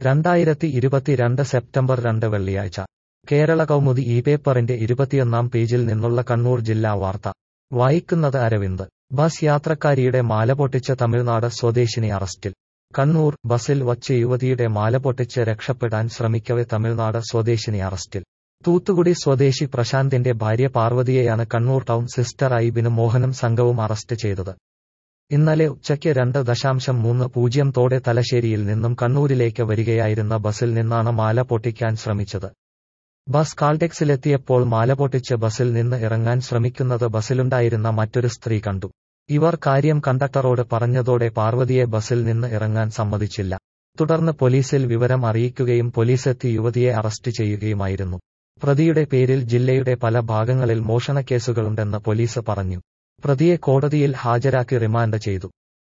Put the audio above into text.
രണ്ടായിരത്തി ഇരുപത്തിരണ്ട് സെപ്റ്റംബർ രണ്ട് വെള്ളിയാഴ്ച കേരള കൗമുദി ഈ പേപ്പറിന്റെ ഇരുപത്തിയൊന്നാം പേജിൽ നിന്നുള്ള കണ്ണൂർ ജില്ലാ വാർത്ത വായിക്കുന്നത് അരവിന്ദ് ബസ് യാത്രക്കാരിയുടെ മാല പൊട്ടിച്ച തമിഴ്നാട് സ്വദേശിനി അറസ്റ്റിൽ കണ്ണൂർ ബസിൽ വച്ച് യുവതിയുടെ മാല പൊട്ടിച്ച് രക്ഷപ്പെടാൻ ശ്രമിക്കവെ തമിഴ്നാട് സ്വദേശിനി അറസ്റ്റിൽ തൂത്തുകുടി സ്വദേശി പ്രശാന്തിന്റെ ഭാര്യ പാർവതിയെയാണ് കണ്ണൂർ ടൗൺ സിസ്റ്റർ ഐബിന് മോഹനും സംഘവും അറസ്റ്റ് ചെയ്തത് ഇന്നലെ ഉച്ചയ്ക്ക് രണ്ട് ദശാംശം മൂന്ന് പൂജ്യം തോടെ തലശ്ശേരിയിൽ നിന്നും കണ്ണൂരിലേക്ക് വരികയായിരുന്ന ബസിൽ നിന്നാണ് മാല പൊട്ടിക്കാൻ ശ്രമിച്ചത് ബസ് കാൾടെക്സിലെത്തിയപ്പോൾ മാല പൊട്ടിച്ച് ബസിൽ നിന്ന് ഇറങ്ങാൻ ശ്രമിക്കുന്നത് ബസിലുണ്ടായിരുന്ന മറ്റൊരു സ്ത്രീ കണ്ടു ഇവർ കാര്യം കണ്ടക്ടറോട് പറഞ്ഞതോടെ പാർവതിയെ ബസിൽ നിന്ന് ഇറങ്ങാൻ സമ്മതിച്ചില്ല തുടർന്ന് പോലീസിൽ വിവരം അറിയിക്കുകയും പോലീസെത്തി യുവതിയെ അറസ്റ്റ് ചെയ്യുകയുമായിരുന്നു പ്രതിയുടെ പേരിൽ ജില്ലയുടെ പല ഭാഗങ്ങളിൽ മോഷണക്കേസുകളുണ്ടെന്ന് പോലീസ് പറഞ്ഞു പ്രതിയെ കോടതിയിൽ ഹാജരാക്കി റിമാൻഡ് ചെയ്തു